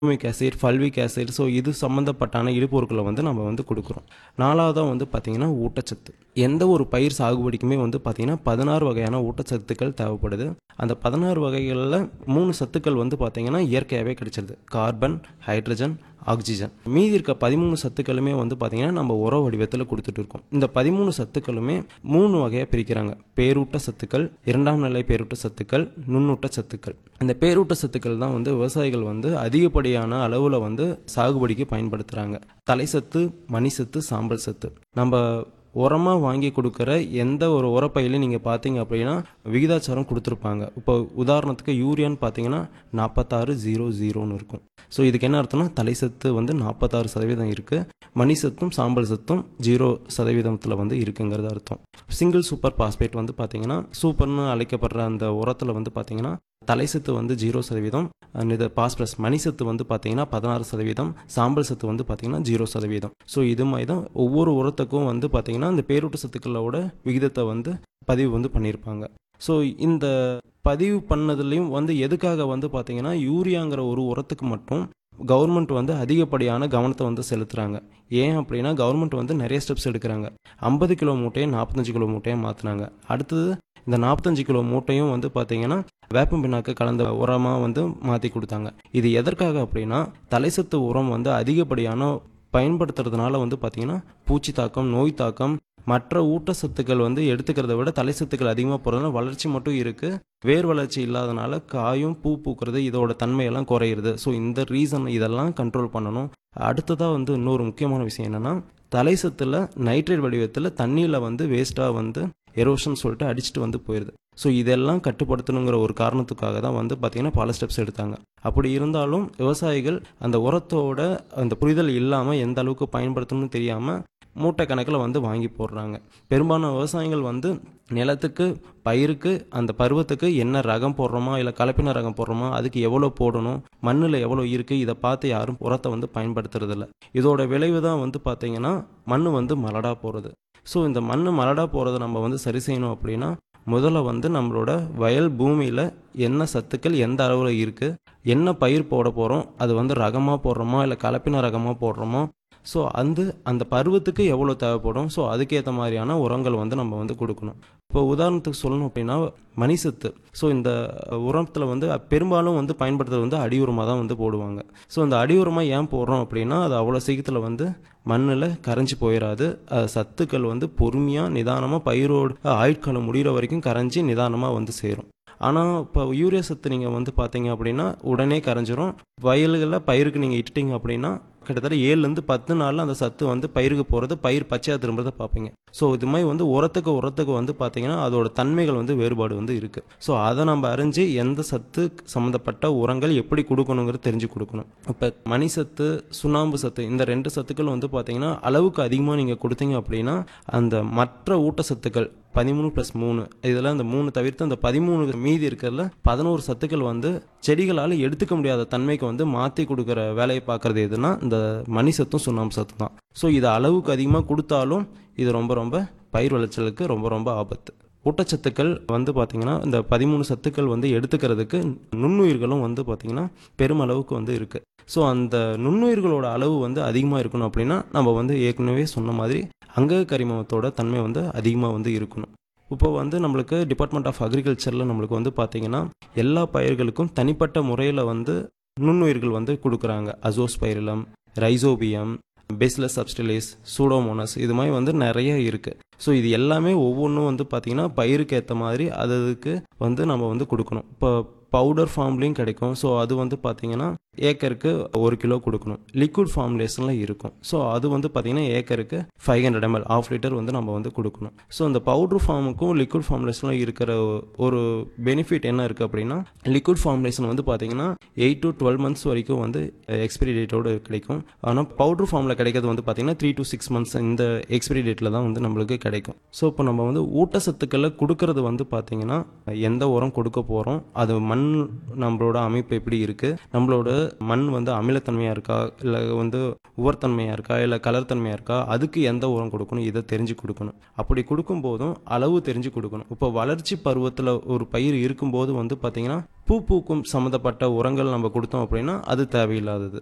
humic acid fulvic acid so இது சம்மந்தப்பட்டான இடுபொருட்களை வந்து நம்ம வந்து கொடுக்குறோம் நாலாவதாக வந்து பார்த்திங்கன்னா ஊட்டச்சத்து எந்த ஒரு பயிர் சாகுபடிக்குமே வந்து பார்த்திங்கன்னா பதினாறு வகையான ஊட்டச்சத்துக்கள் தேவைப்படுது அந்த பதினாறு வகைகளில் மூணு சத்துக்கள் வந்து பார்த்திங்கன்னா இயற்கையாகவே கிடைச்சிருது கார்பன் ஹைட்ரஜன் ஆக்சிஜன் மீதி இருக்க பதிமூணு சத்துக்களுமே வந்து பார்த்திங்கன்னா நம்ம உர வடிவத்தில் கொடுத்துட்டு இருக்கோம் இந்த பதிமூணு சத்துக்களுமே மூணு வகையாக பிரிக்கிறாங்க பேரூட்ட சத்துக்கள் இரண்டாம் நிலை பேரூட்ட சத்துக்கள் நுண்ணூட்ட சத்துக்கள் இந்த பேரூட்ட சத்துக்கள் தான் வந்து விவசாயிகள் வந்து அதிகப்படியான அளவில் வந்து சாகுபடிக்கு பயன்படுத்துகிறாங்க தலைசத்து மணிசத்து சாம்பல் சத்து நம்ம உரமாக வாங்கி கொடுக்குற எந்த ஒரு உரப்பையிலையும் நீங்கள் பார்த்தீங்க அப்படின்னா விகிதாச்சாரம் கொடுத்துருப்பாங்க இப்போ உதாரணத்துக்கு யூரியான்னு பார்த்தீங்கன்னா நாற்பத்தாறு ஜீரோ ஜீரோன்னு இருக்கும் ஸோ இதுக்கு என்ன அர்த்தம்னா தலைசத்து வந்து நாற்பத்தாறு சதவீதம் இருக்குது மணி சத்தும் சாம்பல் சத்தும் ஜீரோ சதவீதத்தில் வந்து இருக்குங்கிறது அர்த்தம் சிங்கிள் சூப்பர் பாஸ்பேட் வந்து பார்த்தீங்கன்னா சூப்பர்னு அழைக்கப்படுற அந்த உரத்தில் வந்து பார்த்தீங்கன்னா தலைசத்து வந்து ஜீரோ சதவீதம் and இது பாஸ்பரஸ் மணிசத்து வந்து பார்த்தீங்கன்னா பதினாறு சதவீதம் சாம்பல் சத்து வந்து பார்த்தீங்கன்னா ஜீரோ சதவீதம் ஸோ இது மாதிரி தான் ஒவ்வொரு உரத்துக்கும் வந்து பார்த்தீங்கன்னா இந்த பேரூட்ட சத்துக்களோட விகிதத்தை வந்து பதிவு வந்து பண்ணியிருப்பாங்க ஸோ இந்த பதிவு பண்ணதுலேயும் வந்து எதுக்காக வந்து பார்த்தீங்கன்னா யூரியாங்கிற ஒரு உரத்துக்கு மட்டும் கவர்மெண்ட் வந்து அதிகப்படியான கவனத்தை வந்து செலுத்துகிறாங்க ஏன் அப்படின்னா கவர்மெண்ட் வந்து நிறைய ஸ்டெப்ஸ் எடுக்கிறாங்க ஐம்பது கிலோ மூட்டையை நாற்பத்தஞ்சு கிலோ மூட்டையை மாற்றினாங்க அடுத்தது இந்த நாற்பத்தஞ்சு கிலோ மூட்டையும் வந்து பார்த்தீங்கன்னா வேப்பம் பிண்ணாக்கு கலந்த உரமாக வந்து மாற்றி கொடுத்தாங்க இது எதற்காக அப்படின்னா தலைசத்து உரம் வந்து அதிகப்படியான பயன்படுத்துறதுனால வந்து பார்த்தீங்கன்னா பூச்சி தாக்கம் நோய் தாக்கம் மற்ற ஊட்டச்சத்துக்கள் வந்து எடுத்துக்கிறத விட தலை சத்துக்கள் அதிகமாக போகிறதுனால வளர்ச்சி மட்டும் இருக்குது வேர் வளர்ச்சி இல்லாதனால காயும் பூ பூக்கிறது இதோட தன்மையெல்லாம் குறையிறது ஸோ இந்த ரீசன் இதெல்லாம் கண்ட்ரோல் பண்ணணும் அடுத்ததாக வந்து இன்னொரு முக்கியமான விஷயம் என்னென்னா தலை சத்தில் நைட்ரேட் வடிவத்தில் தண்ணியில் வந்து வேஸ்ட்டாக வந்து எரோஷன் சொல்லிட்டு அடிச்சுட்டு வந்து போயிடுது ஸோ இதெல்லாம் கட்டுப்படுத்தணுங்கிற ஒரு காரணத்துக்காக தான் வந்து பார்த்திங்கன்னா பல ஸ்டெப்ஸ் எடுத்தாங்க அப்படி இருந்தாலும் விவசாயிகள் அந்த உரத்தோட அந்த புரிதல் இல்லாமல் எந்த அளவுக்கு பயன்படுத்தணும்னு தெரியாமல் மூட்டை கணக்கில் வந்து வாங்கி போடுறாங்க பெரும்பாலான விவசாயிகள் வந்து நிலத்துக்கு பயிருக்கு அந்த பருவத்துக்கு என்ன ரகம் போடுறோமா இல்லை கலப்பின ரகம் போடுறோமா அதுக்கு எவ்வளோ போடணும் மண்ணில் எவ்வளோ இருக்குது இதை பார்த்து யாரும் உரத்தை வந்து பயன்படுத்துறதில்ல இதோட விளைவு தான் வந்து பார்த்திங்கன்னா மண் வந்து மலடாக போகிறது ஸோ இந்த மண் மலடாக போகிறத நம்ம வந்து சரி செய்யணும் அப்படின்னா முதல்ல வந்து நம்மளோட வயல் பூமியில் என்ன சத்துக்கள் எந்த அளவில் இருக்குது என்ன பயிர் போட போகிறோம் அது வந்து ரகமாக போடுறோமா இல்லை கலப்பின ரகமாக போடுறோமோ ஸோ அந்த அந்த பருவத்துக்கு எவ்வளோ தேவைப்படும் ஸோ அதுக்கேற்ற மாதிரியான உரங்கள் வந்து நம்ம வந்து கொடுக்கணும் இப்போ உதாரணத்துக்கு சொல்லணும் அப்படின்னா மணிசத்து ஸோ இந்த உரத்தில் வந்து பெரும்பாலும் வந்து பயன்படுத்துறது வந்து அடி உரமாக தான் வந்து போடுவாங்க ஸோ அந்த அடி உரமாக ஏன் போடுறோம் அப்படின்னா அது அவ்வளோ சீக்கிரத்தில் வந்து மண்ணில் கரைஞ்சி போயிடாது அது சத்துக்கள் வந்து பொறுமையாக நிதானமாக பயிரோட ஆயுட்காலம் முடிகிற வரைக்கும் கரைஞ்சி நிதானமாக வந்து சேரும் ஆனால் இப்போ யூரியா சத்து நீங்கள் வந்து பார்த்தீங்க அப்படின்னா உடனே கரைஞ்சிரும் வயல்களில் பயிருக்கு நீங்கள் இட்டுட்டீங்க அப்படின்னா கிட்டத்தட்ட ஏழுலேருந்து பத்து நாளில் அந்த சத்து வந்து பயிருக்கு போகிறது பயிர் பச்சையாக திரும்புறதை பார்ப்பீங்க ஸோ இது மாதிரி வந்து உரத்துக்கு உரத்துக்கு வந்து பார்த்தீங்கன்னா அதோட தன்மைகள் வந்து வேறுபாடு வந்து இருக்குது ஸோ அதை நம்ம அறிஞ்சு எந்த சத்து சம்மந்தப்பட்ட உரங்கள் எப்படி கொடுக்கணுங்கிறது தெரிஞ்சு கொடுக்கணும் இப்போ மணி சத்து சுண்ணாம்பு சத்து இந்த ரெண்டு சத்துக்கள் வந்து பார்த்தீங்கன்னா அளவுக்கு அதிகமாக நீங்கள் கொடுத்தீங்க அப்படின்னா அந்த மற்ற ஊட்டச்சத்துக்கள் பதிமூணு ப்ளஸ் மூணு இதெல்லாம் இந்த மூணு தவிர்த்து அந்த பதிமூணு மீதி இருக்கிறதுல பதினோரு சத்துக்கள் வந்து செடிகளால் எடுத்துக்க முடியாத தன்மைக்கு வந்து மாற்றி கொடுக்குற வேலையை பார்க்குறது எதுனா இந்த மணி சத்தும் சுண்ணாம்பு சத்தும் தான் ஸோ இது அளவுக்கு அதிகமாக கொடுத்தாலும் இது ரொம்ப ரொம்ப பயிர் விளைச்சலுக்கு ரொம்ப ரொம்ப ஆபத்து ஊட்டச்சத்துக்கள் வந்து பார்த்திங்கன்னா இந்த பதிமூணு சத்துக்கள் வந்து எடுத்துக்கிறதுக்கு நுண்ணுயிர்களும் வந்து பார்த்திங்கன்னா பெருமளவுக்கு வந்து இருக்குது ஸோ அந்த நுண்ணுயிர்களோட அளவு வந்து அதிகமாக இருக்கணும் அப்படின்னா நம்ம வந்து ஏற்கனவே சொன்ன மாதிரி அங்க கரிமத்தோட தன்மை வந்து அதிகமாக வந்து இருக்கணும் இப்போ வந்து நம்மளுக்கு டிபார்ட்மெண்ட் ஆஃப் அக்ரிகல்ச்சரில் நம்மளுக்கு வந்து பார்த்திங்கன்னா எல்லா பயிர்களுக்கும் தனிப்பட்ட முறையில் வந்து நுண்ணுயிர்கள் வந்து கொடுக்குறாங்க azospirillum rhizobium bacillus subtilis pseudomonas இது மாதிரி வந்து நிறைய இருக்குது ஸோ இது எல்லாமே ஒவ்வொன்றும் வந்து பார்த்திங்கன்னா பயிருக்கு ஏற்ற மாதிரி அது அதுக்கு வந்து நம்ம வந்து கொடுக்கணும் இப்போ பவுடர் ஃபார்ம்லேயும் கிடைக்கும் ஸோ அது வந்து பார்த்திங்கன்னா ஏக்கருக்கு ஒரு கிலோ கொடுக்கணும் லிக்விட் ஃபார்முலேஷனில் இருக்கும் ஸோ அது வந்து பார்த்திங்கன்னா ஏக்கருக்கு five hundred ML half litre வந்து நம்ம வந்து கொடுக்கணும் ஸோ அந்த பவுடர் ஃபார்முக்கும் லிக்விட் ஃபார்முலேஷனில் இருக்கிற ஒரு பெனிஃபிட் என்ன இருக்குது அப்படின்னா லிக்விட் ஃபார்முலேஷன் வந்து பார்த்திங்கன்னா எயிட் டு டுவெல் மந்த்ஸ் வரைக்கும் வந்து எக்ஸ்பிரி டேட்டோடு கிடைக்கும் ஆனால் பவுடர் ஃபார்மில் கிடைக்கிறது வந்து பார்த்திங்கன்னா த்ரீ டு சிக்ஸ் மந்த்ஸ் இந்த எக்ஸ்பிரி டேட்டில் தான் வந்து நம்மளுக்கு கிடைக்கும் ஸோ இப்போ நம்ம வந்து ஊட்டச்சத்துக்களை கொடுக்கறது வந்து பார்த்திங்கன்னா எந்த உரம் கொடுக்க போகிறோம் அது மண் நம்மளோட அமைப்பு எப்படி இருக்குது நம்மளோட மண் வந்து அமிலத்தன்மையாக இருக்கா இல்லை வந்து உவர்த்தன்மையாக இருக்கா இல்லை கலர் தன்மையாக இருக்கா அதுக்கு எந்த உரம் கொடுக்கணும் இதை தெரிஞ்சு கொடுக்கணும் அப்படி கொடுக்கும்போதும் அளவு தெரிஞ்சு கொடுக்கணும் இப்போ வளர்ச்சி பருவத்தில் ஒரு பயிர் இருக்கும்போது வந்து பார்த்திங்கன்னா பூ பூக்கும் சம்மந்தப்பட்ட உரங்கள் நம்ம கொடுத்தோம் அப்படின்னா அது தேவையில்லாதது